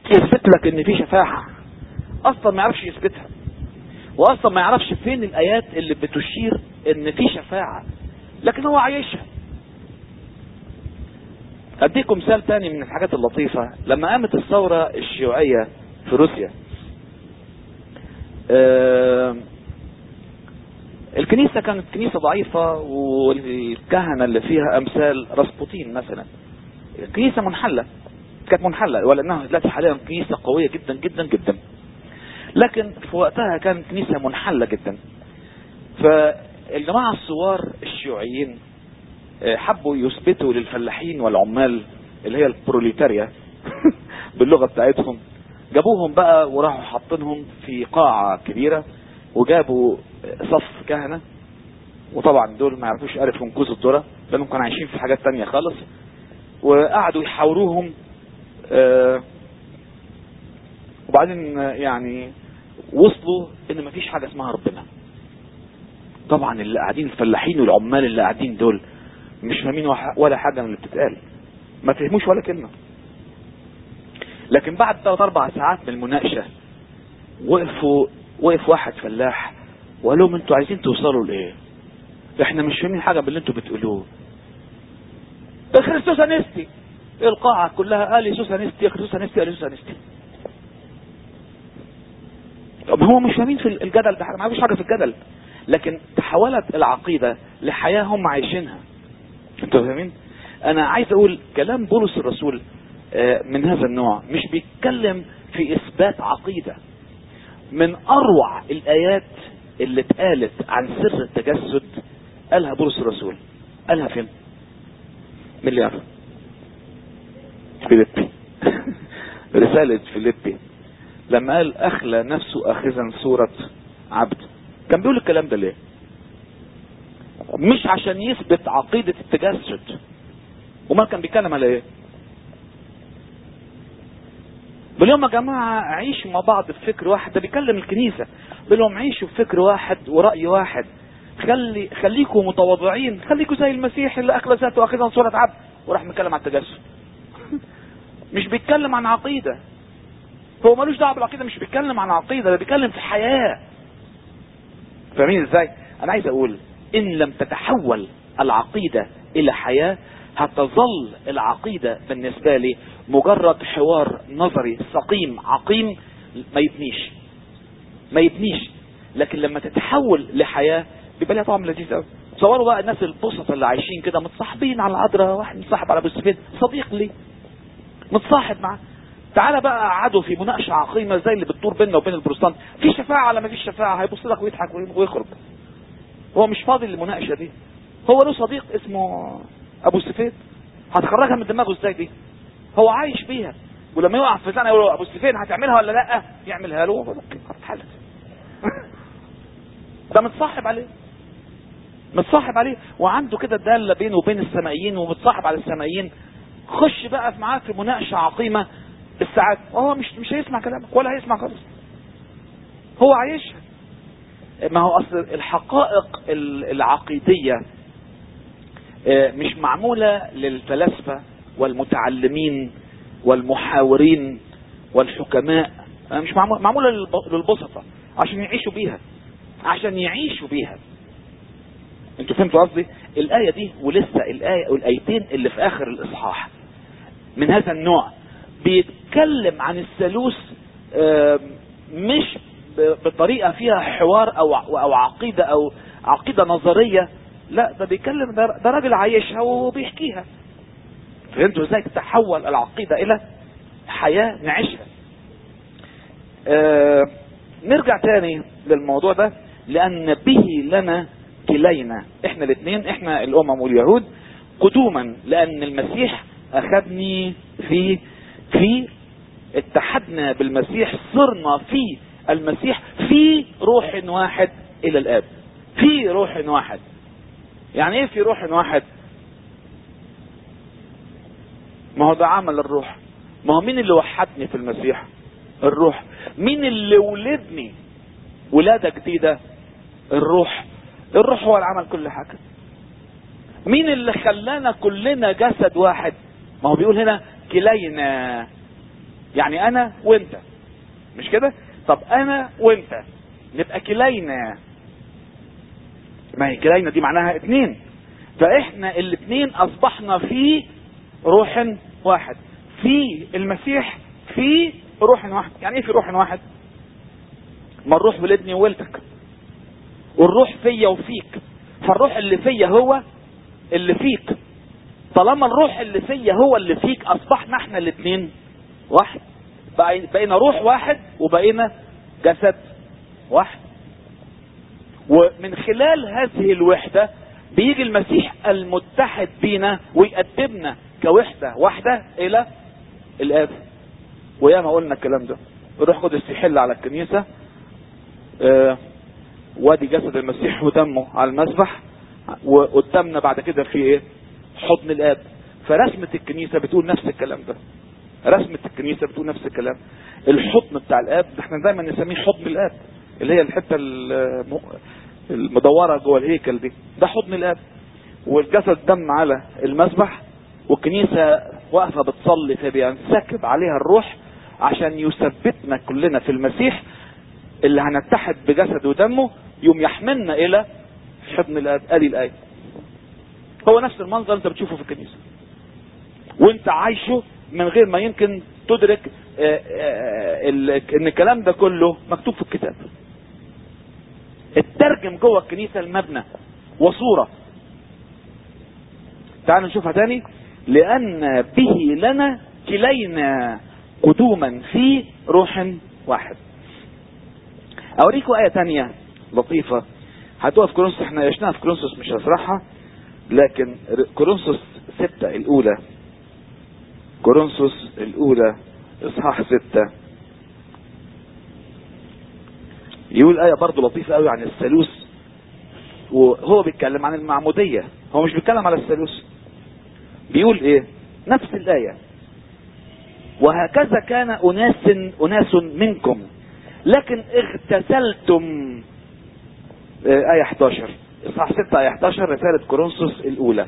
يثبت لك ان في شفاعة اصلا ما يعرفش يثبتها واصلا ما يعرفش فين الايات اللي بتشير ان في شفاعة لكن هو عايشها اديكم مثال تاني من الحاجات اللطيفة لما قامت الثورة الشيوعية في روسيا آه الكنيسة كانت كنيسة ضعيفة والكهنة اللي فيها امثال راسبوتين مثلا كنيسة منحلة كانت منحلة ولانها دلوقتي حاليا كنيسة قوية جدا جدا جدا لكن في وقتها كانت كنيسة منحلة جدا فالجماعة الثوار الشيوعيين حبوا يثبتوا للفلاحين والعمال اللي هي البروليتاريا باللغة بتاعتهم جابوهم بقى وراحوا حاطينهم في قاعة كبيرة وجابوا صف كهنة وطبعا دول ما يعرفوش ألف ونكوز الذرة لأنهم كانوا عايشين في حاجات تانية خالص وقعدوا يحاوروهم آه وبعدين يعني وصلوا ان مفيش حاجة اسمها ربنا طبعا اللي قاعدين الفلاحين والعمال اللي قاعدين دول مش فاهمين ولا حاجة من اللي بتتقال ما فهموش ولا كلمة لكن بعد ثلاث اربع ساعات من المناقشة وقفوا وقف واحد فلاح وقال لهم انتوا عايزين توصلوا لايه احنا مش فاهمين حاجة باللي انتوا بتقولوه خريستوس انستي القاعة كلها قال يسوس انستي خريستوس انستي قال يسوس انستي طب هو مش فاهمين في الجدل ده ما فيش حاجة في الجدل لكن تحولت العقيدة لحياة هم عايشينها انتوا فاهمين انا عايز اقول كلام بولس الرسول من هذا النوع مش بيتكلم في اثبات عقيدة من اروع الايات اللي اتقالت عن سر التجسد قالها بولس الرسول قالها فين مين اللي يعرف فيليبي رسالة فيليبي لما قال اخلى نفسه اخذا صورة عبد كان بيقول الكلام ده ليه مش عشان يثبت عقيدة التجسد وما كان بيتكلم على ايه بيقول لهم يا جماعة عيشوا مع بعض بفكر واحد ده بيكلم الكنيسة بيقول لهم عيشوا بفكر واحد ورأي واحد خلي خليكم متواضعين خليكم زي المسيح اللي اخلى ذاته اخذا صورة عبد وراح متكلم عن التجسد مش بيتكلم عن عقيدة هو ملوش دعوه بالعقيده مش بيتكلم عن عقيده ده بيتكلم في حياه فاهمين ازاي انا عايز اقول ان لم تتحول العقيده الى حياه هتظل العقيده بالنسبه لي مجرد حوار نظري سقيم عقيم ما يبنيش ما يبنيش لكن لما تتحول لحياه بيبقى ليها طعم لذيذ قوي تصوروا بقى الناس البسطة اللي عايشين كده متصاحبين على العذراء واحد متصاحب على ابو السفيد صديق لي متصاحب معاه تعالى بقى قعدوا في مناقشه عقيمه زي اللي بتدور بيننا وبين البروتستانت في شفاعه ولا ما فيش شفاعه هيبص لك ويضحك ويخرج هو مش فاضي للمناقشه دي هو له صديق اسمه ابو السفيد هتخرجها من دماغه ازاي دي هو عايش بيها ولما يقع في زنقه يقول له ابو السفيد هتعملها ولا لا يعملها له اتحلت ده متصاحب عليه متصاحب عليه وعنده كده داله بينه وبين السمائيين ومتصاحب على السمائيين خش بقى معاه في مناقشه عقيمه بالساعات هو مش مش هيسمع كلامك ولا هيسمع خالص هو عايشها ما هو اصل الحقائق العقيديه مش معموله للفلاسفه والمتعلمين والمحاورين والحكماء مش معموله للبسطه عشان يعيشوا بيها عشان يعيشوا بيها انتوا فهمتوا قصدي الايه دي ولسه الايه والايتين اللي في اخر الاصحاح من هذا النوع بيتكلم عن الثالوث مش بطريقه فيها حوار او او عقيده او عقيده نظريه لا ده بيتكلم ده راجل عايشها وبيحكيها فهمتوا ازاي تتحول العقيده الى حياه نعيشها آه نرجع تاني للموضوع ده لان به لنا كلينا احنا الاثنين احنا الامم واليهود قدوما لان المسيح اخذني في في اتحدنا بالمسيح صرنا في المسيح في روح واحد الى الاب في روح واحد يعني ايه في روح واحد ما هو ده عمل الروح ما هو مين اللي وحدني في المسيح الروح مين اللي ولدني ولادة جديدة الروح الروح هو العمل كل حاجة مين اللي خلانا كلنا جسد واحد ما هو بيقول هنا كلينا يعني انا وانت مش كده طب انا وانت نبقى كلينا ما هي كلينا دي معناها اتنين فاحنا الاتنين اصبحنا في روح واحد في المسيح في روح واحد يعني ايه في روح واحد ما الروح ولدني وولدك والروح فيا وفيك فالروح اللي فيا هو اللي فيك طالما الروح اللي فيا هو اللي فيك اصبحنا احنا الاثنين واحد بقينا روح واحد وبقينا جسد واحد ومن خلال هذه الوحدة بيجي المسيح المتحد بينا ويقدمنا كوحدة واحدة الى الاب وياما قلنا الكلام ده الروح القدس يحل على الكنيسة آه وادي جسد المسيح ودمه على المذبح وقدامنا بعد كده في ايه حضن الاب فرسمة الكنيسة بتقول نفس الكلام ده رسمة الكنيسة بتقول نفس الكلام الحضن بتاع الاب احنا دايما نسميه حضن الاب اللي هي الحتة المدورة جوه الهيكل دي ده حضن الاب والجسد دم على المذبح والكنيسة واقفة بتصلي فبينسكب عليها الروح عشان يثبتنا كلنا في المسيح اللي هنتحد بجسد ودمه يوم يحملنا الى حضن الاب ادي الايه هو نفس المنظر انت بتشوفه في الكنيسه وانت عايشه من غير ما يمكن تدرك آآ آآ ان الكلام ده كله مكتوب في الكتاب اترجم جوه الكنيسه المبنى وصوره تعالوا نشوفها تاني لان به لنا كلينا قدوما في روح واحد اوريكم ايه تانية لطيفة هتقف في كورنثوس احنا عشناها في كورنثوس مش هشرحها لكن كورنثوس ستة الاولى كورنثوس الاولى اصحاح ستة يقول آية برضه لطيفة قوي عن الثالوث وهو بيتكلم عن المعمودية هو مش بيتكلم على الثالوث بيقول ايه نفس الآية وهكذا كان أناس أناس منكم لكن اغتسلتم آية 11 إصحاح 6 آية 11 رسالة كورنثوس الأولى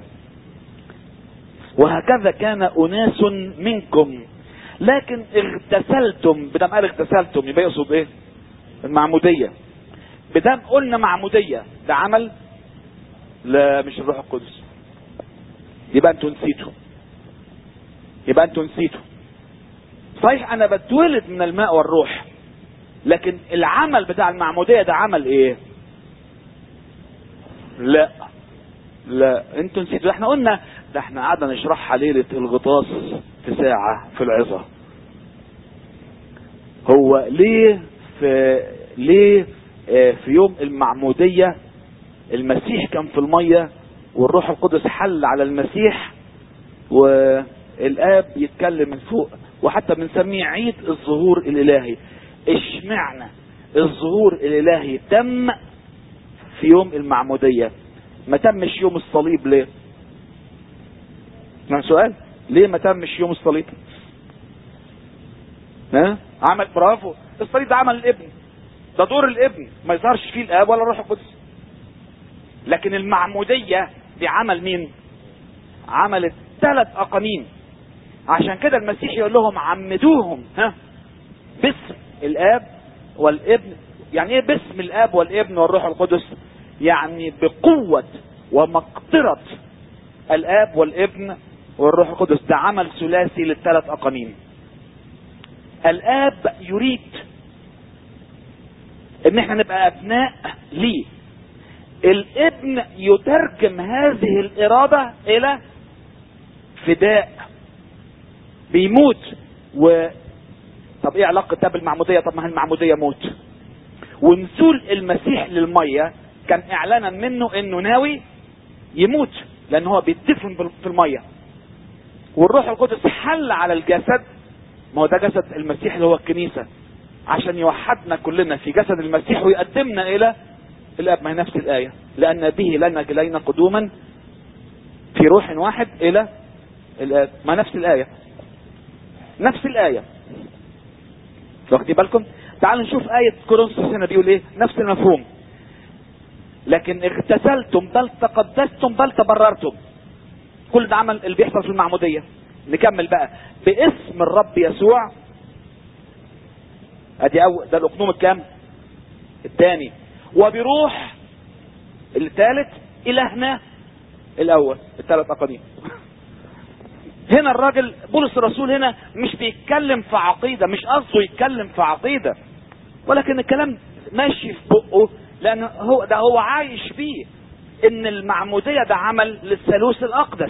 وهكذا كان أناس منكم لكن اغتسلتم بدم قال اغتسلتم يبقى يقصد ايه؟ المعمودية بدم قلنا معمودية ده عمل لا مش الروح القدس يبقى انتوا نسيتوا يبقى انتوا نسيتوا صحيح انا بتولد من الماء والروح لكن العمل بتاع المعمودية ده عمل ايه لا لا انتوا نسيتوا احنا قلنا ده احنا قعدنا نشرحها ليلة الغطاس في ساعة في العظة هو ليه في ليه اه في يوم المعمودية المسيح كان في المية والروح القدس حل على المسيح والاب يتكلم من فوق وحتى بنسميه عيد الظهور الالهي اشمعنى الظهور الالهي تم في يوم المعمودية ما تمش يوم الصليب ليه من سؤال ليه ما تمش يوم الصليب ها عمل برافو الصليب ده عمل الابن ده دور الابن ما يظهرش فيه الاب ولا الروح القدس لكن المعمودية دي عمل مين عمل الثلاث اقانيم عشان كده المسيح يقول لهم عمدوهم ها باسم الاب والابن يعني ايه باسم الاب والابن والروح القدس يعني بقوة ومقدرة الاب والابن والروح القدس ده عمل ثلاثي للثلاث اقانيم الاب يريد ان احنا نبقى ابناء ليه الابن يترجم هذه الارادة الى فداء بيموت و طب ايه علاقة ده بالمعمودية طب ما هي المعمودية موت ونزول المسيح للمية كان اعلانا منه انه ناوي يموت لان هو بيدفن في المية والروح القدس حل على الجسد ما هو ده جسد المسيح اللي هو الكنيسة عشان يوحدنا كلنا في جسد المسيح ويقدمنا الى الاب ما هي نفس الايه لان به لنا جلينا قدوما في روح واحد الى الاب ما نفس الايه نفس الايه واخدين بالكم تعالوا نشوف آية كورنثوس هنا بيقول ايه نفس المفهوم لكن اغتسلتم بل تقدستم بل تبررتم كل ده عمل اللي بيحصل في المعمودية نكمل بقى باسم الرب يسوع ادي اول ده الاقنوم الكام الثاني وبروح الثالث الهنا الاول الثلاث اقانيم هنا الراجل بولس الرسول هنا مش بيتكلم في عقيده مش قصده يتكلم في عقيده ولكن الكلام ماشي في بقه لان هو ده هو عايش فيه ان المعموديه ده عمل للثالوث الاقدس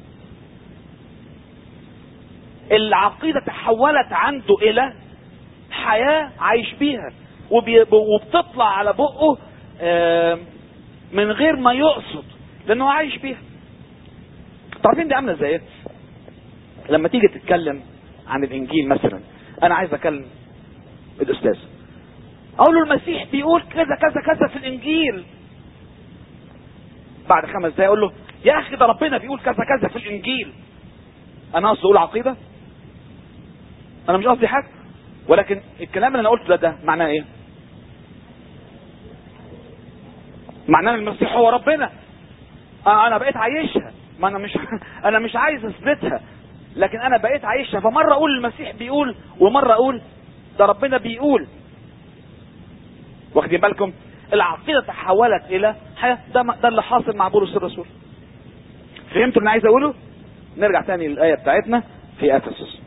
العقيده تحولت عنده الى حياه عايش بيها وبي- وبتطلع على بقه آه، من غير ما يقصد لانه عايش بيها عارفين دي عامله ازاي إيه؟ لما تيجي تتكلم عن الانجيل مثلا انا عايز اكلم الاستاذ اقول له المسيح بيقول كذا كذا كذا في الانجيل بعد خمس دقايق اقول له يا اخي ده ربنا بيقول كذا كذا في الانجيل انا قصدي اقول عقيده انا مش قصدي حاجه ولكن الكلام اللي انا قلته ده, ده معناه ايه معناه ان المسيح هو ربنا آه انا بقيت عايشها ما انا مش انا مش عايز اثبتها لكن انا بقيت عايشها فمره اقول المسيح بيقول ومره اقول ده ربنا بيقول واخدين بالكم العقيده تحولت الى حياه ده, ده اللي حاصل مع بولس الرسول فهمتوا اللي انا عايز اقوله نرجع تاني للايه بتاعتنا في افسس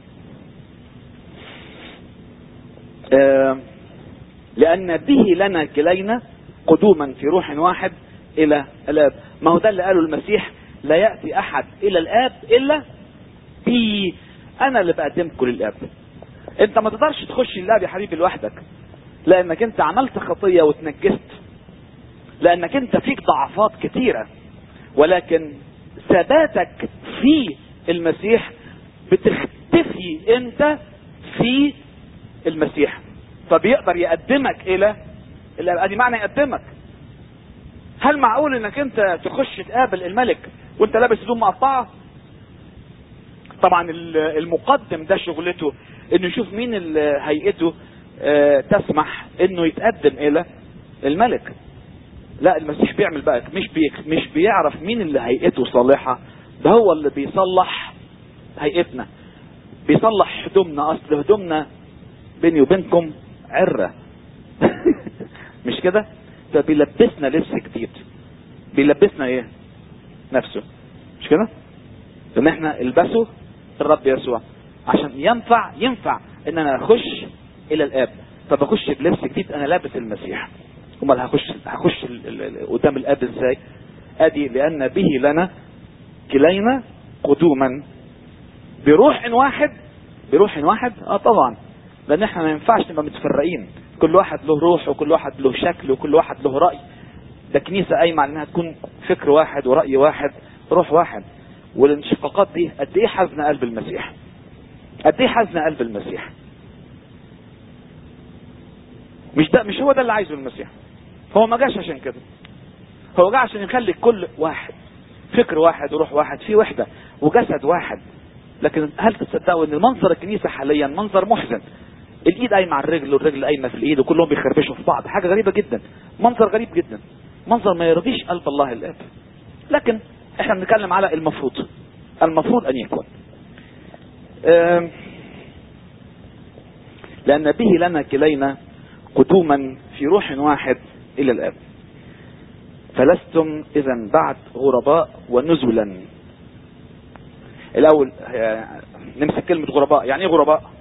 آه لان به لنا كلينا قدوما في روح واحد الى الاب ما هو ده اللي قاله المسيح لا ياتي احد الى الاب الا بي انا اللي بقدمكم للاب انت ما تقدرش تخش للاب يا حبيبي لوحدك لانك انت عملت خطيه وتنجست لانك انت فيك ضعفات كتيره ولكن ثباتك في المسيح بتختفي انت في المسيح فبيقدر يقدمك الى الى ادي معنى يقدمك هل معقول انك انت تخش تقابل الملك وانت لابس هدوم مقطعه طبعا المقدم ده شغلته انه يشوف مين اللي هيئته آه، تسمح انه يتقدم الى الملك لا المسيح بيعمل بقى مش بي مش بيعرف مين اللي هيئته صالحه ده هو اللي بيصلح هيئتنا بيصلح هدومنا اصل هدومنا بيني وبينكم عره مش كده فبيلبسنا لبس جديد بيلبسنا ايه نفسه مش كده ان احنا البسه الرب يسوع عشان ينفع ينفع ان انا اخش الى الاب فبخش بلبس جديد انا لابس المسيح امال هخش هخش ال- ال- ال- قدام الاب ازاي ادي لان به لنا كلينا قدوما بروح واحد بروح واحد اه طبعا لان احنا ما ينفعش نبقى متفرقين كل واحد له روح وكل واحد له شكل وكل واحد له راي ده كنيسه قايمه على انها تكون فكر واحد وراي واحد روح واحد والانشقاقات دي قد ايه حزن قلب المسيح قد ايه حزن قلب المسيح مش ده مش هو ده اللي عايزه المسيح هو ما جاش عشان كده هو جه عشان يخلي كل واحد فكر واحد وروح واحد في وحده وجسد واحد لكن هل تصدقوا ان منظر الكنيسه حاليا منظر محزن الايد قايمه على الرجل والرجل قايمه في الايد وكلهم بيخربشوا في بعض حاجه غريبه جدا منظر غريب جدا منظر ما يرضيش قلب الله الاب لكن احنا بنتكلم على المفروض المفروض ان يكون آم، لان به لنا كلينا قدوما في روح واحد الى الاب فلستم اذا بعد غرباء ونزلا الاول آه، نمسك كلمه غرباء يعني ايه غرباء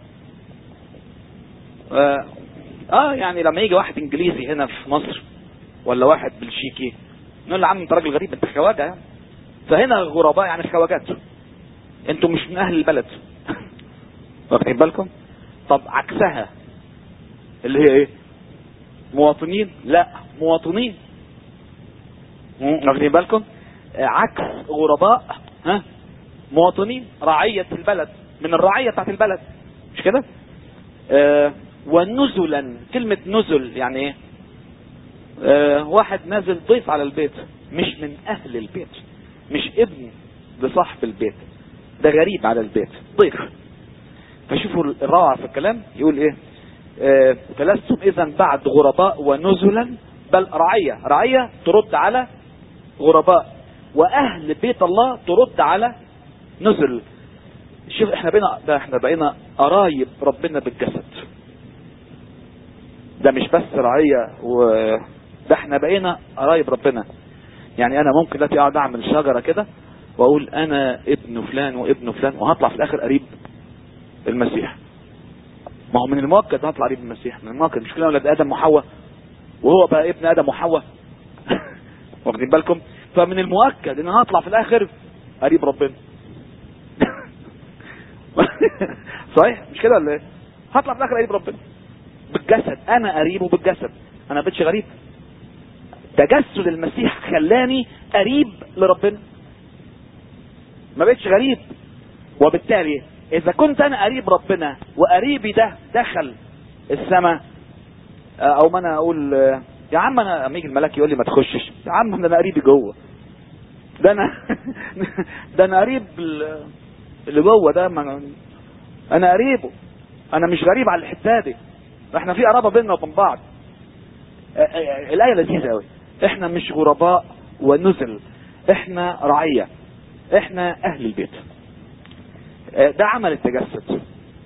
آه, اه يعني لما يجي واحد انجليزي هنا في مصر ولا واحد بلجيكي نقول له يا عم انت راجل غريب انت خواجه يعني فهنا غرباء يعني خواجات انتوا مش من اهل البلد واخدين بالكم طب عكسها اللي هي ايه مواطنين لا مواطنين مم، واخدين بالكم آه، عكس غرباء ها مواطنين رعية البلد من الرعية بتاعت البلد مش كده آه ونزلا كلمة نزل يعني ايه آه واحد نازل ضيف على البيت مش من اهل البيت مش ابن لصاحب البيت ده غريب على البيت ضيف فشوفوا الروعة في الكلام يقول ايه آه فلستم اذا بعد غرباء ونزلا بل رعية رعية ترد على غرباء واهل بيت الله ترد على نزل شوف احنا بقينا ده احنا بقينا قرايب ربنا بالجسد ده مش بس رعية و ده احنا بقينا قرايب ربنا يعني انا ممكن دلوقتي اقعد اعمل شجرة كده واقول انا ابن فلان وابن فلان وهطلع في الاخر قريب المسيح ما هو من المؤكد هطلع قريب المسيح من المؤكد مش كلنا ولاد ادم وحواء وهو بقى ابن ادم وحواء واخدين بالكم فمن المؤكد ان انا هطلع في الاخر قريب ربنا صحيح مش كده ولا ايه هطلع في الاخر قريب ربنا بالجسد انا قريبه بالجسد انا بقتش غريب تجسد المسيح خلاني قريب لربنا ما بقتش غريب وبالتالي اذا كنت انا قريب ربنا وقريبي ده دخل السماء او ما انا اقول يا عم انا لما يجي الملاك يقول لي ما تخشش يا عم ده انا قريبي جوه ده انا ده انا قريب اللي جوه ده ما انا قريبه انا مش غريب على الحته دي احنا في قرابه بيننا وبين بعض الايه لذيذه قوي احنا مش غرباء ونزل احنا رعيه احنا اهل البيت ده عمل التجسد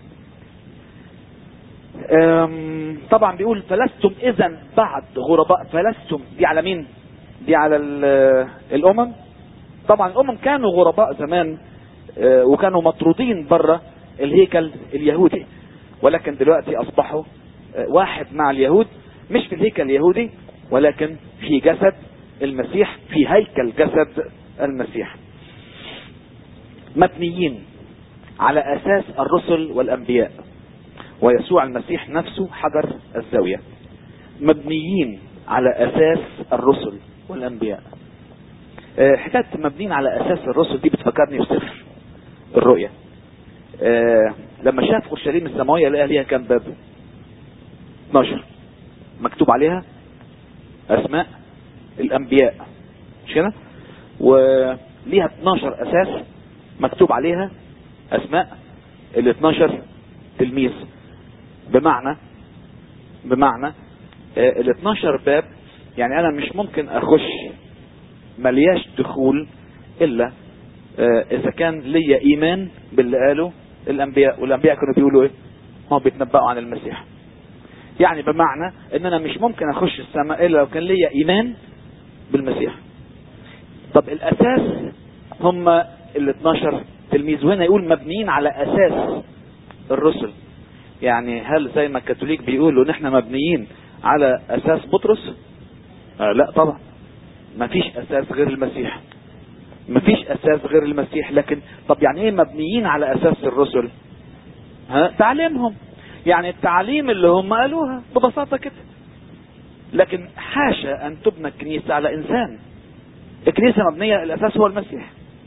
طبعا بيقول فلستم اذا بعد غرباء فلستم دي على مين دي على الامم طبعا الامم كانوا غرباء زمان وكانوا مطرودين بره الهيكل اليهودي ولكن دلوقتي اصبحوا واحد مع اليهود مش في الهيكل اليهودي ولكن في جسد المسيح في هيكل جسد المسيح مبنيين على اساس الرسل والانبياء ويسوع المسيح نفسه حجر الزاوية مبنيين على اساس الرسل والانبياء أه حكاية مبنيين على اساس الرسل دي بتفكرني بسفر الرؤية أه لما شاف اورشليم السماوية لقى ليها كام باب 12 مكتوب عليها اسماء الانبياء مش كده وليها 12 اساس مكتوب عليها اسماء ال 12 تلميذ بمعنى بمعنى ال 12 باب يعني انا مش ممكن اخش ملياش دخول الا اذا كان ليا ايمان باللي قاله الانبياء والانبياء كانوا بيقولوا ايه هم بيتنبأوا عن المسيح يعني بمعنى ان انا مش ممكن اخش السماء الا لو كان ليا ايمان بالمسيح طب الاساس هم ال 12 تلميذ وهنا يقول مبنيين على اساس الرسل يعني هل زي ما الكاثوليك بيقولوا ان احنا مبنيين على اساس بطرس آه لا طبعا ما فيش اساس غير المسيح ما فيش اساس غير المسيح لكن طب يعني ايه مبنيين على اساس الرسل ها تعليمهم يعني التعليم اللي هم قالوها ببساطة كده لكن حاشا ان تبنى الكنيسة على انسان الكنيسة مبنية الاساس هو المسيح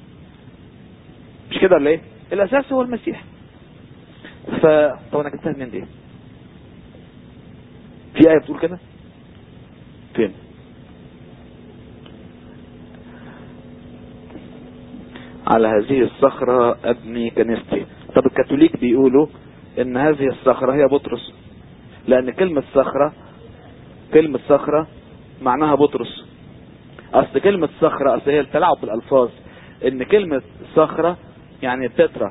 مش كده ولا ايه الاساس هو المسيح ف طب انا جبتها منين دي في ايه بتقول كده فين على هذه الصخرة ابني كنيستي طب الكاثوليك بيقولوا ان هذه الصخرة هي بطرس لان كلمة صخرة كلمة صخرة معناها بطرس اصل كلمة صخرة اصل هي التلاعب بالالفاظ ان كلمة صخرة يعني بترا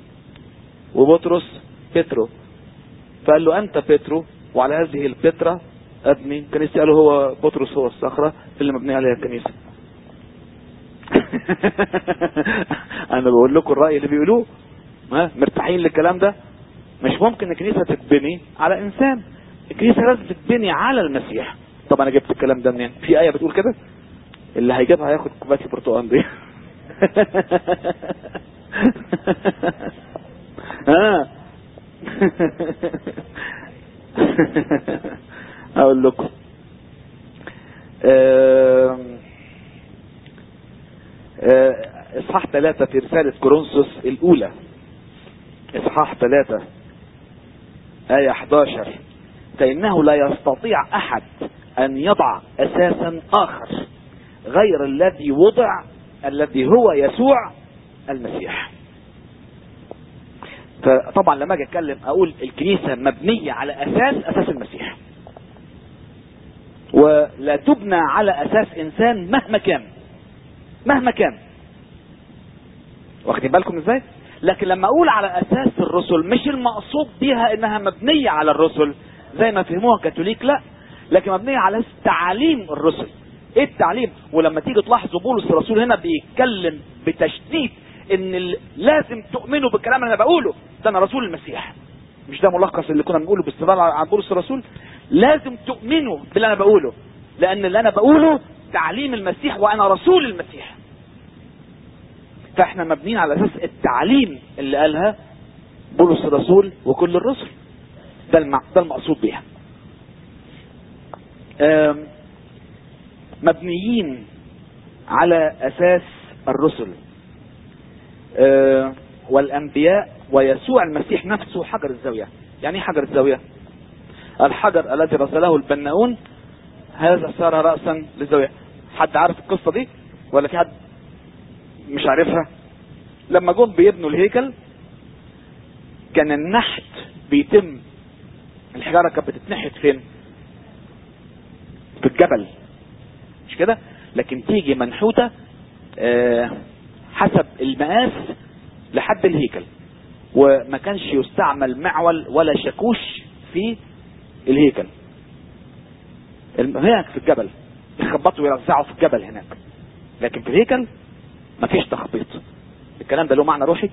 وبطرس بترو فقال له انت بترو وعلى هذه البترا ابني كنيستي قالوا هو بطرس هو الصخرة اللي مبني عليها الكنيسة انا بقول لكم الرأي اللي بيقولوه ها مرتاحين للكلام ده مش ممكن الكنيسة تتبني على انسان الكنيسة لازم تتبني على المسيح طب انا جبت الكلام ده منين في ايه بتقول كده اللي هيجيبها هياخد كوبايه البرتقال دي ها اقول لكم اصحاح ثلاثة في رسالة كورنثوس الاولى اصحاح ثلاثة آية 11 فإنه لا يستطيع أحد أن يضع أساسا آخر غير الذي وضع الذي هو يسوع المسيح فطبعا لما اجي اتكلم اقول الكنيسة مبنية على اساس اساس المسيح ولا تبنى على اساس انسان مهما كان مهما كان واخدين بالكم ازاي لكن لما اقول على اساس الرسل مش المقصود بيها انها مبنية على الرسل زي ما فهموها الكاثوليك لا لكن مبنيه على تعاليم الرسل ايه التعليم ولما تيجي تلاحظوا بولس الرسول هنا بيتكلم بتشديد ان ال- لازم تؤمنوا بالكلام اللي انا بقوله ده انا رسول المسيح مش ده ملخص اللي كنا بنقوله باستمرار عن بولس الرسول لازم تؤمنوا باللي انا بقوله لان اللي انا بقوله تعليم المسيح وانا رسول المسيح فاحنا مبنيين على اساس التعليم اللي قالها بولس الرسول وكل الرسل ده الم- ده المقصود بيها آم، مبنيين على اساس الرسل آه، والانبياء ويسوع المسيح نفسه حجر الزاويه يعني ايه حجر الزاويه الحجر الذي رسله البناؤون هذا صار راسا للزاويه حد عارف القصه دي ولا في حد مش عارفها لما جم بيبنوا الهيكل كان النحت بيتم الحجاره كانت بتتنحت فين في الجبل مش كده لكن تيجي منحوته آه، حسب المقاس لحد الهيكل وما كانش يستعمل معول ولا شاكوش في الهيكل الم- هناك في الجبل يخبطوا ويرزعوا في الجبل هناك لكن في الهيكل مفيش تخبيط الكلام ده له معنى روحي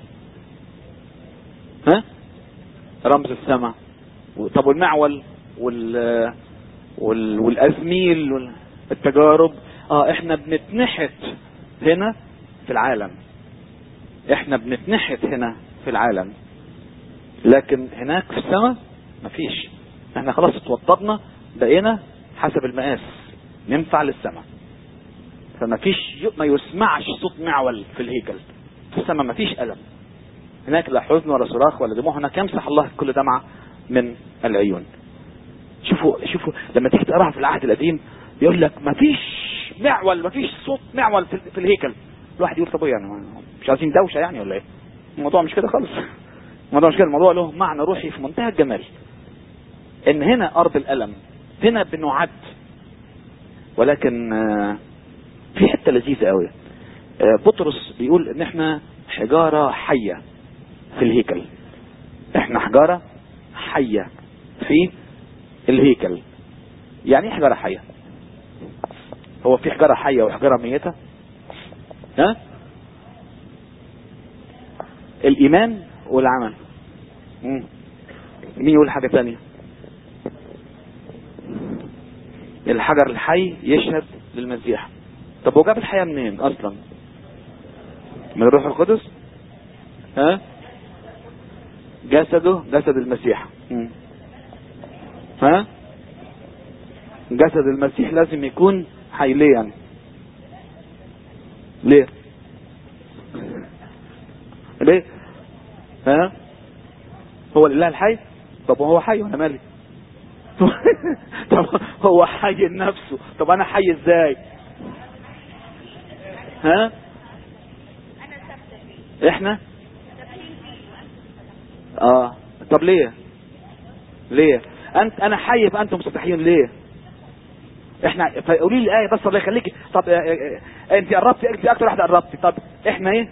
ها رمز السماء طب والمعول وال وال والازميل والتجارب اه احنا بنتنحت هنا في العالم احنا بنتنحت هنا في العالم لكن هناك في السماء مفيش احنا خلاص اتوضبنا بقينا حسب المقاس ننفع للسماء فما فيش ما يسمعش صوت معول في الهيكل في السماء ما فيش ألم هناك لا حزن ولا صراخ ولا دموع هناك يمسح الله كل دمعة من العيون شوفوا شوفوا لما تيجي تقراها في العهد القديم يقول لك ما فيش معول ما فيش صوت معول في, في الهيكل الواحد يقول طب إيه يعني ما- مش عايزين دوشه يعني ولا ايه الموضوع مش كده خالص الموضوع مش كده الموضوع له معنى روحي في منتهى الجمال ان هنا ارض الالم هنا بنعد ولكن آه، في حته لذيذه قوي آه، بطرس بيقول ان احنا حجاره حيه في الهيكل احنا حجاره حيه في الهيكل يعني ايه حجاره حيه هو في حجاره حيه وحجاره ميته ها الايمان والعمل مم. مين يقول حاجه تانية الحجر الحي يشهد للمسيح طب هو جاب الحياه منين اصلا من الروح القدس ها جسده جسد المسيح مم. ها جسد المسيح لازم يكون حي ليه يعني ليه ليه ها هو الاله الحي طب هو حي وانا مالي طب هو حي لنفسه طب انا حي ازاي ها احنا اه طب ليه ليه انت انا حي فانتم مستحيين ليه احنا فقولي لي الايه بس الله يخليكي طب آه، آه، آه، انت قربتي انت اكتر واحده قربتي طب احنا ايه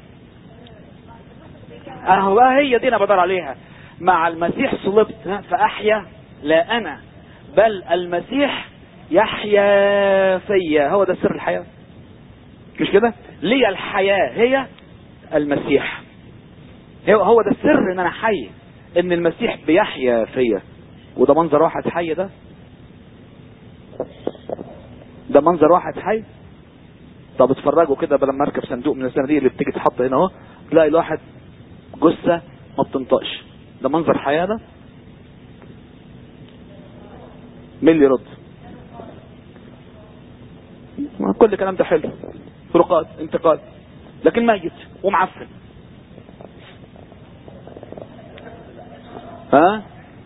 اهو بقى هي دي انا بدور عليها مع المسيح صلبت ها، فاحيا لا انا بل المسيح يحيا فيا هو ده سر الحياه مش كده ليا الحياه هي المسيح هو هو ده السر ان انا حي ان المسيح بيحيا فيا وده منظر واحد حي ده ده منظر واحد حي طب اتفرجوا كده بدل ما اركب صندوق من الصناديق اللي بتيجي تحط هنا اهو تلاقي الواحد جثه ما بتنطقش ده منظر حياه ده مين اللي يرد ما كل الكلام ده حلو فروقات انتقاد لكن ميت ومعفن ها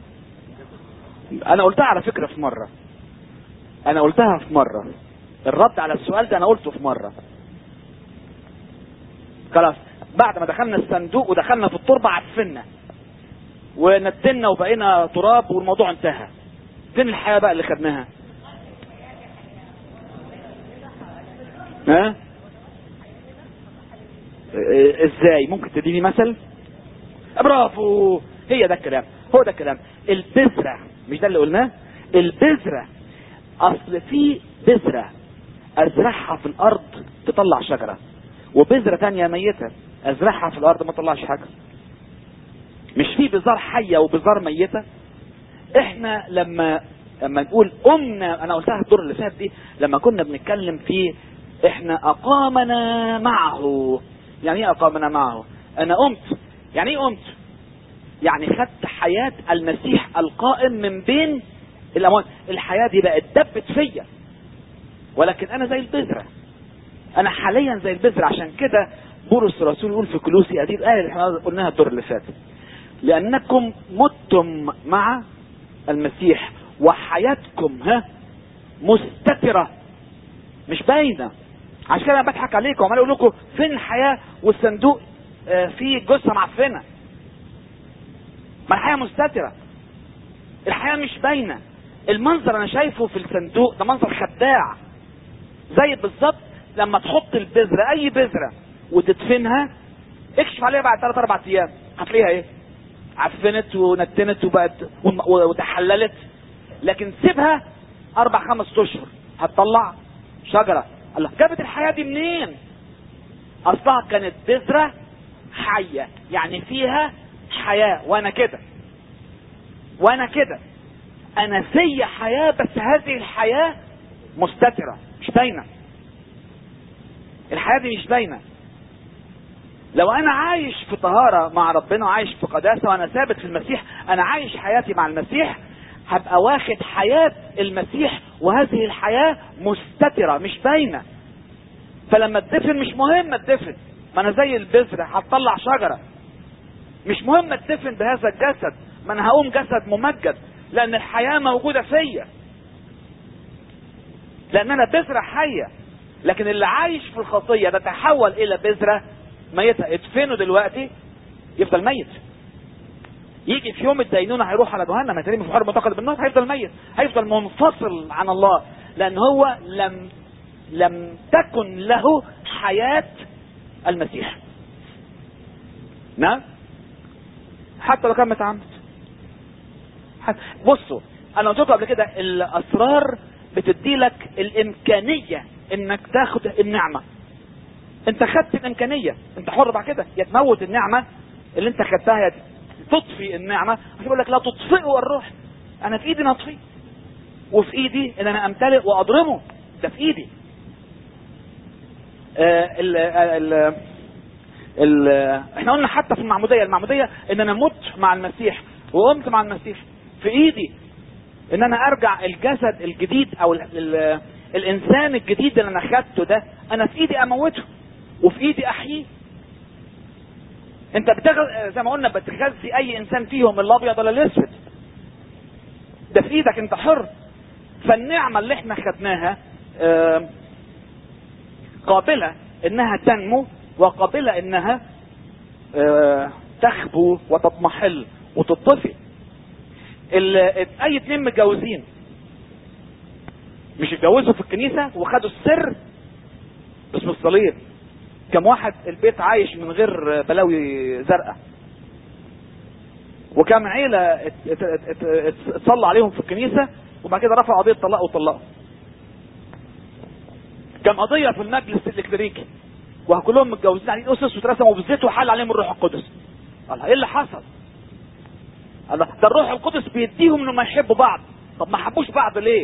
انا قلتها على فكره في مره انا قلتها في مره الرد على السؤال ده انا قلته في مره خلاص بعد ما دخلنا الصندوق ودخلنا في التربه عفنا وندلنا وبقينا تراب والموضوع انتهى فين الحياه بقى اللي خدناها ها إيه- ازاي ممكن تديني مثل برافو هي ده الكلام هو ده الكلام البذرة مش ده اللي قلناه البذرة اصل في بذرة ازرعها في الارض تطلع شجرة وبذرة تانية ميتة ازرعها في الارض ما تطلعش حاجة مش في بذار حية وبذار ميتة احنا لما لما نقول قمنا انا قلتها الدور اللي فات دي لما كنا بنتكلم في احنا اقامنا معه يعني ايه اقامنا معه انا قمت يعني ايه قمت يعني خدت حياة المسيح القائم من بين الاموات الحياة دي بقت دبت فيا ولكن انا زي البذرة انا حاليا زي البذرة عشان كده بولس الرسول يقول في كلوسي ادي الايه اللي احنا قلناها الدور اللي فات لانكم متم مع المسيح وحياتكم ها مستترة مش باينة عشان كده انا بضحك عليكم وعمال اقول لكم فين الحياة والصندوق آه فيه جثة معفنة ما الحياة مستترة الحياة مش باينة المنظر انا شايفه في الصندوق ده منظر خداع زي بالظبط لما تحط البذرة اي بذرة وتدفنها اكشف عليها بعد 3 4 ايام هتلاقيها ايه عفنت ونتنت وبقت وتحللت لكن سيبها اربع خمس اشهر هتطلع شجرة الله جابت الحياة دي منين اصلها كانت بذرة حية يعني فيها حياة وانا كده وانا كده انا في حياة بس هذه الحياة مستترة مش باينة الحياة دي مش باينة لو انا عايش في طهارة مع ربنا وعايش في قداسة وانا ثابت في المسيح انا عايش حياتي مع المسيح هبقى واخد حياة المسيح وهذه الحياة مستترة مش باينة فلما اتدفن مش مهم اتدفن ما انا زي البذرة هتطلع شجرة مش مهم اتدفن بهذا الجسد ما انا هقوم جسد ممجد لان الحياة موجودة فيا لان انا بذرة حية لكن اللي عايش في الخطية ده تحول الى بذرة ميتة ادفنه دلوقتي يفضل ميت يجي في يوم الدينونة هيروح على جهنم هيترمي في حرب معتقد بالنار هيفضل ميت هيفضل منفصل عن الله لان هو لم لم تكن له حياة المسيح نعم حتى لو كان متعمد بصوا انا قلت لكم قبل كده الاسرار بتدي لك الامكانيه انك تاخد النعمه انت خدت الامكانيه انت حر بعد كده يا تموت النعمه اللي انت خدتها يا تطفي النعمه عشان يقول لك لا تطفئوا الروح انا في ايدي نطفي وفي ايدي ان انا امتلئ واضرمه ده في ايدي آه ال ال ال احنا قلنا حتى في المعموديه المعموديه ان انا مت مع المسيح وقمت مع المسيح في ايدي ان انا ارجع الجسد الجديد او ال ال الانسان الجديد اللي انا خدته ده انا في ايدي اموته وفي ايدي احييه انت بتغ... زي ما قلنا بتغذي اي انسان فيهم الابيض ولا الاسود ده في ايدك انت حر فالنعمة اللي احنا خدناها آه قابلة انها تنمو وقابلة انها آه تخبو وتضمحل وتطفي اي اتنين متجوزين مش اتجوزوا في الكنيسة وخدوا السر باسم الصليب كم واحد البيت عايش من غير بلاوي زرقاء وكم عيلة اتصلى عليهم في الكنيسة وبعد كده رفعوا قضية طلاق وطلقوا كم قضية في المجلس الإكليريكي وكلهم متجوزين عليه أسس واترسموا بالزيت وحل عليهم الروح القدس الله ايه اللي حصل الله ده الروح القدس بيديهم انهم يحبوا بعض طب ما حبوش بعض ليه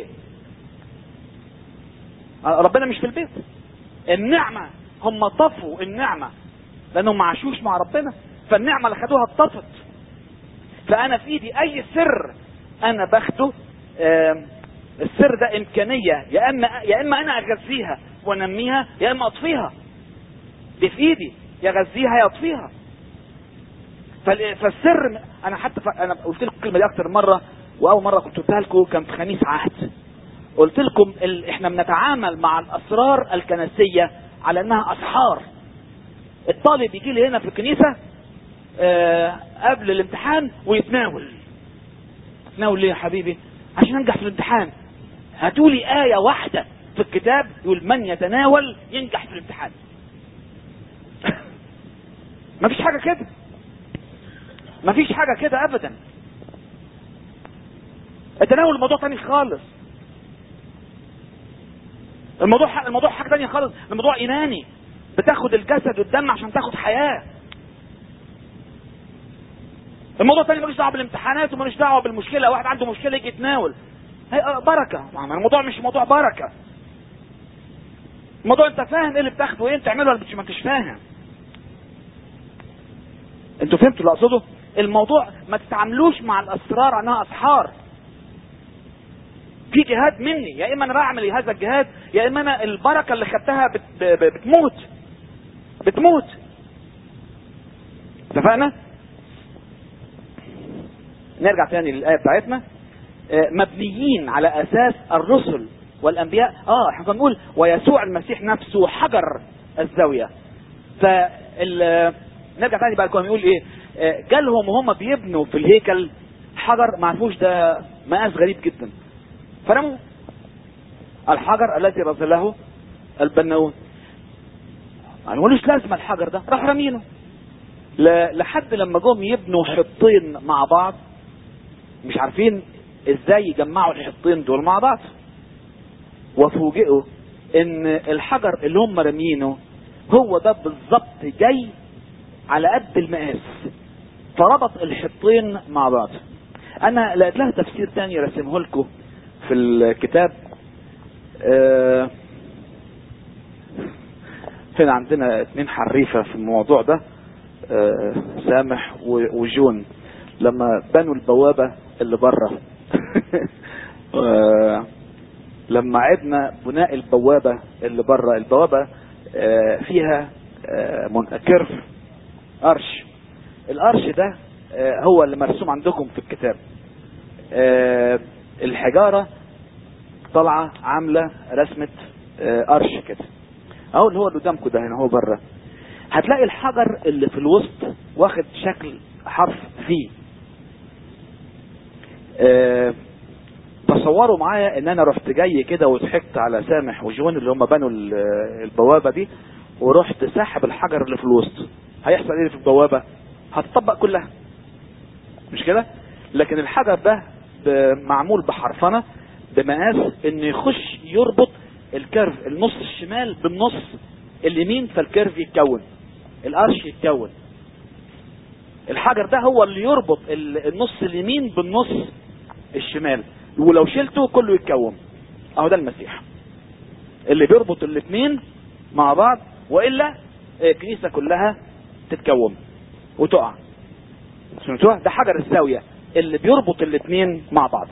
ربنا مش في البيت النعمة هم طفوا النعمة لانهم ما عاشوش مع ربنا فالنعمة اللي خدوها اتطفت فانا في ايدي اي سر انا باخده السر ده امكانية يا اما يا اما انا اغذيها وانميها يا اما اطفيها دي في ايدي يا اغذيها يا اطفيها فالسر انا حتى انا قلت لكم الكلمه دي اكتر مره واول مره كنت قلتها لكم كان في خميس عهد قلت لكم ال... احنا بنتعامل مع الاسرار الكنسيه على انها اسحار الطالب يجي لي هنا في الكنيسه آه قبل الامتحان ويتناول يتناول ليه يا حبيبي عشان انجح في الامتحان هاتوا لي ايه واحده في الكتاب يقول من يتناول ينجح في الامتحان مفيش حاجه كده مفيش حاجة كده ابدا التناول الموضوع تاني خالص الموضوع الموضوع حاجه تانية خالص الموضوع ايماني بتاخد الجسد والدم عشان تاخد حياه الموضوع تاني ملوش دعوه بالامتحانات وملوش دعوه بالمشكله واحد عنده مشكله يجي يتناول هي بركه الموضوع مش موضوع بركه الموضوع انت فاهم ايه اللي بتاخده وايه تعمله ولا ما انتش فاهم انتوا فهمتوا اللي اقصده الموضوع ما تتعاملوش مع الاسرار انها اسحار في جهاد مني يا اما انا بعمل هذا الجهاد يا اما انا البركه اللي خدتها بت... بتموت بتموت اتفقنا نرجع تاني للايه بتاعتنا مبنيين على اساس الرسل والانبياء اه احنا بنقول ويسوع المسيح نفسه حجر الزاويه فال نرجع تاني بقى يقول ايه جالهم وهم بيبنوا في الهيكل حجر ما عرفوش ده مقاس غريب جدا فرموا الحجر الذي رزله البناؤون ما ملوش لازمه الحجر ده راح رمينه لحد لما جم يبنوا حطين مع بعض مش عارفين ازاي يجمعوا الحطين دول مع بعض وفوجئوا ان الحجر اللي هم رامينه هو ده بالظبط جاي على قد المقاس فربط الحطين مع بعض انا لقيت لها تفسير تاني رسمه لكم في الكتاب آه هنا عندنا اتنين حريفة في الموضوع ده آه سامح وجون لما بنوا البوابة اللي بره آه لما عدنا بناء البوابة اللي بره البوابة آه فيها آه كيرف قرش القرش ده هو اللي مرسوم عندكم في الكتاب الحجارة طالعة عاملة رسمة قرش كده اهو اللي هو اللي قدامكم ده هنا هو بره هتلاقي الحجر اللي في الوسط واخد شكل حرف في أه تصوروا معايا ان انا رحت جاي كده وضحكت على سامح وجون اللي هم بنوا البوابه دي ورحت ساحب الحجر اللي في الوسط هيحصل ايه في البوابه هتطبق كلها مش كده لكن الحجر ده معمول بحرفنه بمقاس ان يخش يربط الكيرف النص الشمال بالنص اليمين فالكيرف يتكون القرش يتكون الحجر ده هو اللي يربط النص اليمين بالنص الشمال ولو شلته كله يتكون اهو ده المسيح اللي بيربط الاثنين مع بعض والا الكنيسه كلها تتكون وتقع سمعتوها ده حجر الزاويه اللي بيربط الاثنين مع بعض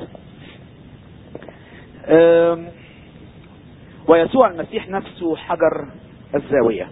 ويسوع المسيح نفسه حجر الزاوية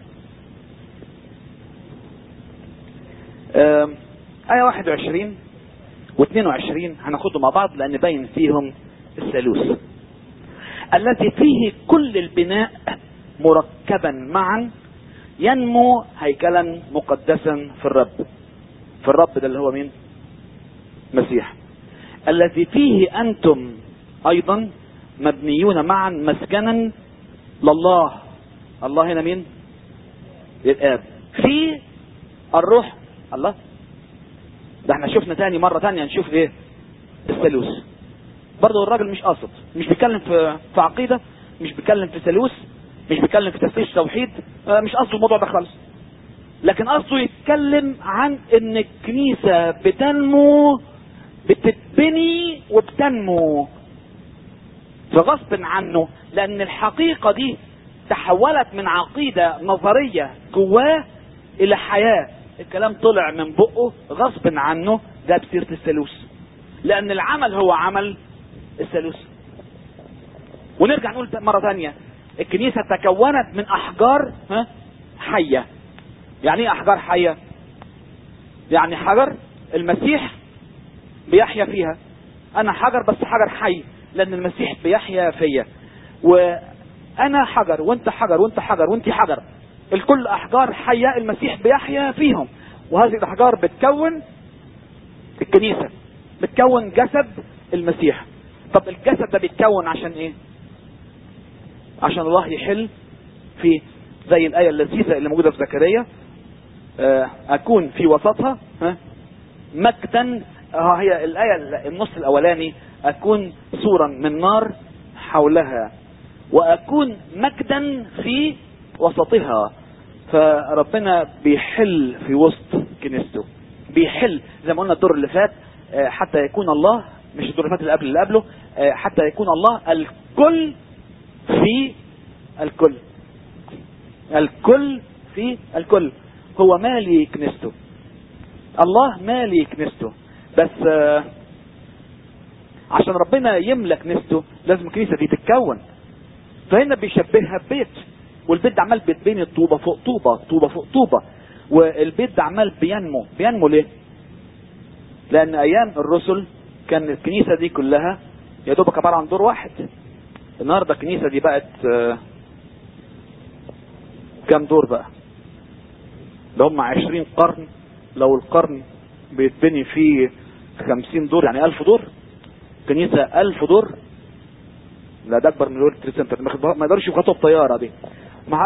آية 21 و22 هناخدهم مع بعض لأن باين فيهم الثالوث الذي فيه كل البناء مركبا معا ينمو هيكلا مقدسا في الرب في الرب ده اللي هو مين مسيح الذي فيه أنتم أيضا مبنيون معا مسكنا لله الله هنا مين للآب في الروح الله ده احنا شفنا تاني مرة تانية نشوف ايه الثالوث برضه الراجل مش قاصد مش بيتكلم في في عقيدة مش بيتكلم في ثالوث مش بيتكلم في تفتيش توحيد اه مش قصده الموضوع ده خالص لكن قصده يتكلم عن ان الكنيسة بتنمو بتتبني وبتنمو فغصب عنه لان الحقيقة دي تحولت من عقيدة نظرية جواه الى حياة الكلام طلع من بقه غصب عنه ده بسيرة الثالوث لان العمل هو عمل الثالوث ونرجع نقول مرة ثانية الكنيسة تكونت من احجار ها حية يعني ايه احجار حية يعني حجر المسيح بيحيا فيها انا حجر بس حجر حي لان المسيح بيحيا فيا وانا حجر وانت حجر وانت حجر وانت حجر الكل احجار حية المسيح بيحيا فيهم وهذه الاحجار بتكون الكنيسة بتكون جسد المسيح طب الجسد ده بيتكون عشان ايه عشان الله يحل في زي الآية اللذيذة اللي موجودة في زكريا أكون في وسطها ها مجدا ها هي الآية النص الأولاني اكون سورا من نار حولها واكون مجدا في وسطها فربنا بيحل في وسط كنيسته بيحل زي ما قلنا الدور اللي فات آه، حتى يكون الله مش الدور اللي فات اللي قبل اللي قبله آه، حتى يكون الله الكل في الكل الكل في الكل هو مالي كنيسته الله مالي كنيسته بس آه، عشان ربنا يملك كنيسته لازم الكنيسه دي تتكون فهنا بيشبهها ببيت والبيت ده عمال بيتبني طوبه فوق طوبه طوبه فوق طوبه والبيت ده عمال بينمو بينمو ليه؟ لان ايام الرسل كان الكنيسه دي كلها يا دوبك عباره عن دور واحد النهارده الكنيسه دي بقت آه، كام دور بقى؟ ده هم 20 قرن لو القرن بيتبني فيه 50 دور يعني 1000 دور كنيسه 1000 دور لا ده اكبر من الورد تريد سنتر ما ما يقدرش يخطوا بطياره دي مع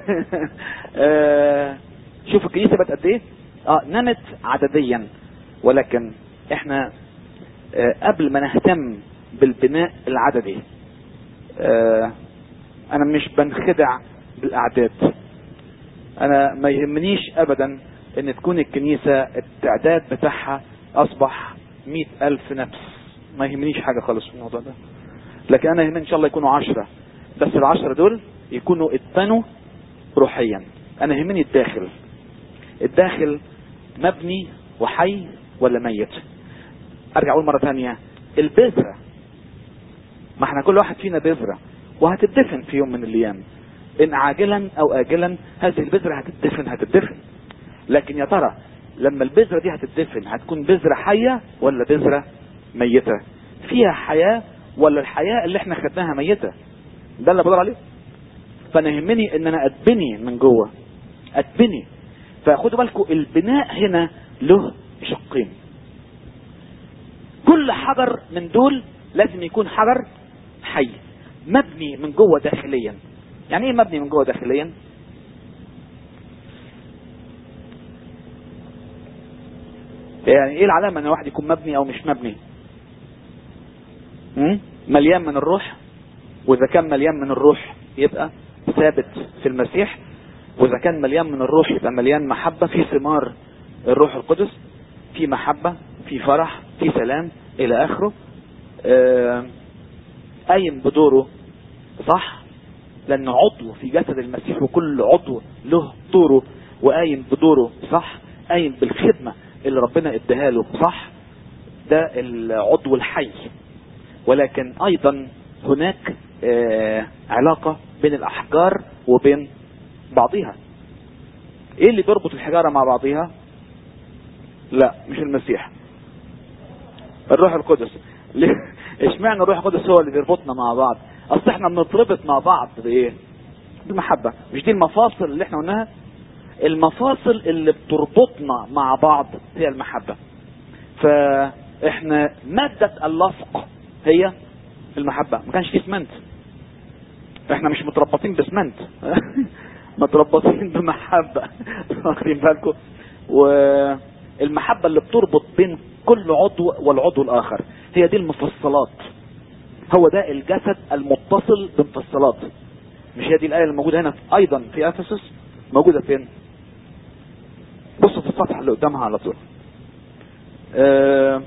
آه، شوف الكنيسه بقت قد ايه اه نمت عدديا ولكن احنا آه، قبل ما نهتم بالبناء العددي آه، انا مش بنخدع بالاعداد انا ما يهمنيش ابدا ان تكون الكنيسة التعداد بتاعها اصبح مئة الف نفس ما يهمنيش حاجة خالص في الموضوع ده لكن انا يهمني ان شاء الله يكونوا عشرة بس العشرة دول يكونوا اتبنوا روحيا انا يهمني الداخل الداخل مبني وحي ولا ميت ارجع اقول مرة ثانية البذرة ما احنا كل واحد فينا بذرة وهتدفن في يوم من الايام ان عاجلا او اجلا هذه البذرة هتدفن هتدفن لكن يا ترى لما البذرة دي هتدفن هتكون بذرة حية ولا بذرة ميتة فيها حياة ولا الحياة اللي احنا خدناها ميتة ده اللي بدور عليه فانا يهمني ان انا اتبني من جوه اتبني فخدوا بالكم البناء هنا له شقين كل حجر من دول لازم يكون حجر حي مبني من جوه داخليا يعني ايه مبني من جوه داخليا يعني ايه العلامه ان الواحد يكون مبني او مش مبني م? مليان من الروح واذا كان مليان من الروح يبقى ثابت في المسيح واذا كان مليان من الروح يبقى مليان محبه في ثمار الروح القدس في محبه في فرح في سلام الى اخره آه، قايم بدوره صح لان عضو في جسد المسيح وكل عضو له دوره وقايم بدوره صح قايم بالخدمه اللي ربنا اداها له صح ده العضو الحي ولكن ايضا هناك آه علاقه بين الاحجار وبين بعضها ايه اللي بيربط الحجاره مع بعضها لا مش المسيح الروح القدس ليه؟ اشمعنى الروح القدس هو اللي بيربطنا مع بعض اصل احنا بنتربط مع بعض بايه بالمحبه مش دي المفاصل اللي احنا قلناها المفاصل اللي بتربطنا مع بعض هي المحبه فاحنا ماده اللصق هي المحبه ما كانش في اسمنت احنا مش متربطين باسمنت متربطين بمحبه واخدين بالكم والمحبه اللي بتربط بين كل عضو والعضو الاخر هي دي المفصلات هو ده الجسد المتصل بمفصلات مش هي دي الايه اللي موجوده هنا في ايضا في افسس موجوده فين بصوا في الصفحه اللي قدامها على طول آه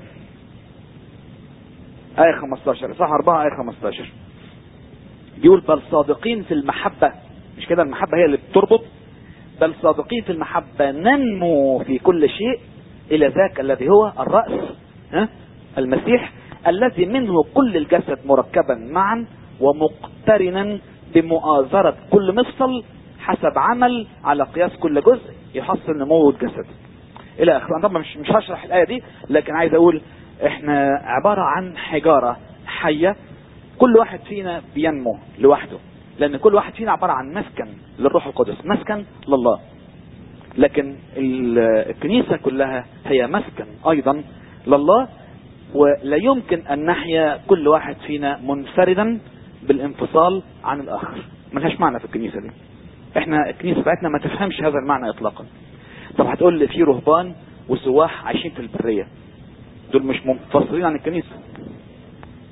آية 15 صح 4 آية 15 يقول بل صادقين في المحبة مش كده المحبة هي اللي بتربط بل صادقين في المحبة ننمو في كل شيء إلى ذاك الذي هو الرأس ها المسيح الذي منه كل الجسد مركبا معا ومقترنا بمؤازرة كل مفصل حسب عمل على قياس كل جزء يحصل نمو الجسد الى اخره انا طبعا مش مش هشرح الايه دي لكن عايز اقول احنا عباره عن حجاره حيه كل واحد فينا بينمو لوحده لان كل واحد فينا عباره عن مسكن للروح القدس مسكن لله لكن الكنيسه كلها هي مسكن ايضا لله ولا يمكن ان نحيا كل واحد فينا منفردا بالانفصال عن الاخر ملهاش معنى في الكنيسه دي احنا الكنيسه بتاعتنا ما تفهمش هذا المعنى اطلاقا طب هتقول لي في رهبان وسواح عايشين في البريه دول مش منفصلين عن الكنيسه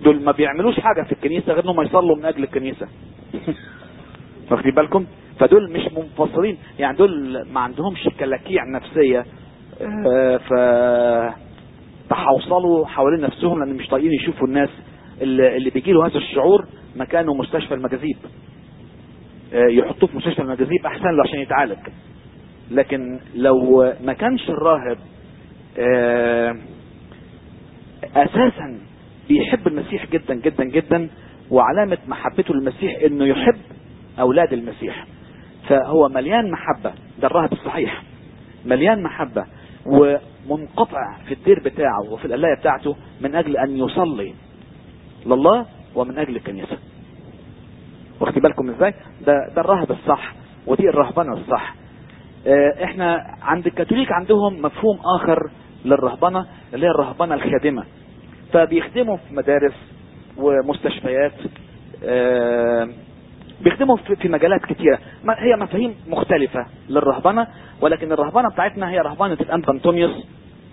دول ما بيعملوش حاجة في الكنيسة غير انهم يصلوا من اجل الكنيسة واخدين بالكم فدول مش منفصلين يعني دول ما عندهمش كلاكيع نفسية آه، ف تحوصلوا حوالين نفسهم لان مش طايقين يشوفوا الناس اللي, اللي بيجي له هذا الشعور مكانه مستشفى المجاذيب آه، يحطوه في مستشفى المجاذيب احسن له عشان يتعالج لكن لو ما كانش الراهب آه، اساسا بيحب المسيح جدا جدا جدا وعلامة محبته للمسيح انه يحب اولاد المسيح فهو مليان محبة ده الراهب الصحيح مليان محبة ومنقطع في الدير بتاعه وفي القلاية بتاعته من اجل ان يصلي لله ومن اجل الكنيسة واخدي بالكم ازاي ده ده الراهب الصح ودي الرهبنة الصح اه احنا عند الكاثوليك عندهم مفهوم اخر للرهبنة اللي هي الرهبنة الخادمة فبيخدموا في مدارس ومستشفيات اه بيخدموا في في مجالات كتيرة ما هي مفاهيم مختلفة للرهبنة ولكن الرهبنة بتاعتنا هي رهبنة الأنبا أنطونيوس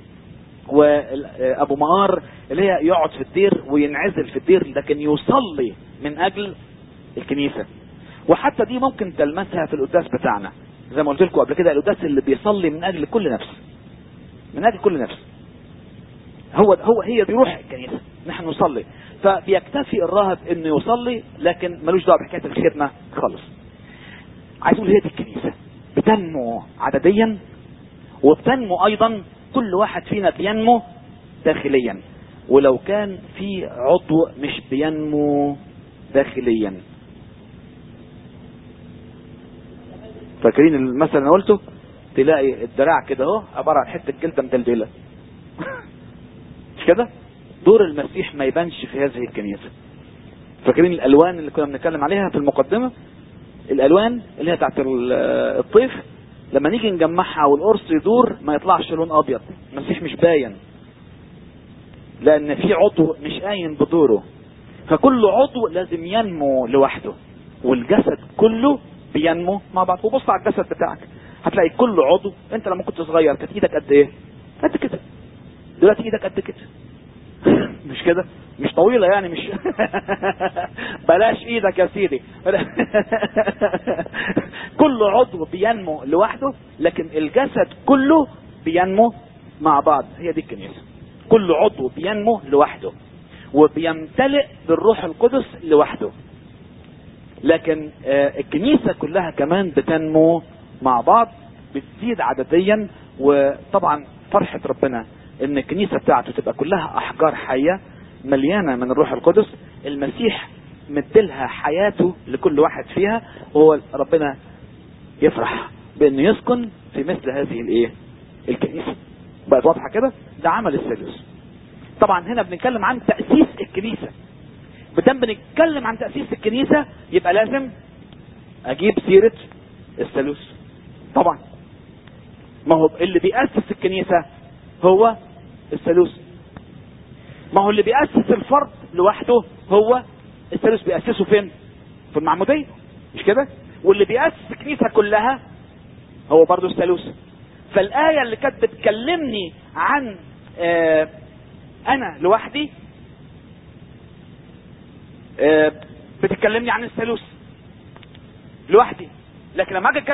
وأبو مقار اللي هي يقعد في الدير وينعزل في الدير لكن يصلي من أجل الكنيسة وحتى دي ممكن تلمسها في القداس بتاعنا زي ما قلت لكم قبل كده القداس اللي بيصلي من أجل كل نفس من أجل كل نفس هو هو هي دي روح الكنيسة نحن نصلي فبيكتفي الراهب انه يصلي لكن ملوش دعوه بحكايه الخدمه خالص عايز اقول هي دي الكنيسه بتنمو عدديا وبتنمو ايضا كل واحد فينا بينمو داخليا ولو كان في عضو مش بينمو داخليا فاكرين المثل اللي انا قلته تلاقي الدراع كده اهو عباره عن حته جلده مدلدله مش كده دور المسيح ما يبانش في هذه الكنيسة فاكرين الالوان اللي كنا بنتكلم عليها في المقدمة الالوان اللي هي بتاعت الطيف لما نيجي نجمعها والقرص يدور ما يطلعش لون ابيض المسيح مش باين لان في عضو مش قايم بدوره فكل عضو لازم ينمو لوحده والجسد كله بينمو مع بعض وبص على الجسد بتاعك هتلاقي كل عضو انت لما كنت صغير كانت ايدك قد ايه قد كده دلوقتي ايدك قد كده مش كده مش طويلة يعني مش بلاش ايدك يا سيدي كل عضو بينمو لوحده لكن الجسد كله بينمو مع بعض هي دي الكنيسة كل عضو بينمو لوحده وبيمتلئ بالروح القدس لوحده لكن آه الكنيسة كلها كمان بتنمو مع بعض بتزيد عدديا وطبعا فرحة ربنا ان الكنيسة بتاعته تبقى كلها احجار حية مليانة من الروح القدس المسيح مدلها حياته لكل واحد فيها وهو ربنا يفرح بانه يسكن في مثل هذه الايه الكنيسة بقت واضحة كده ده عمل الثالوث طبعا هنا بنتكلم عن تأسيس الكنيسة بدم بنتكلم عن تأسيس الكنيسة يبقى لازم اجيب سيرة الثالوث طبعا ما هو اللي بيأسس الكنيسة هو الثالوث ما هو اللي بيأسس الفرد لوحده هو الثالوث بيأسسه فين في المعمودية مش كده واللي بيأسس الكنيسة كلها هو برضو الثالوث فالآية اللي كانت بتكلمني عن آه أنا لوحدي آه بتكلمني عن الثالوث لوحدي لكن لما اجي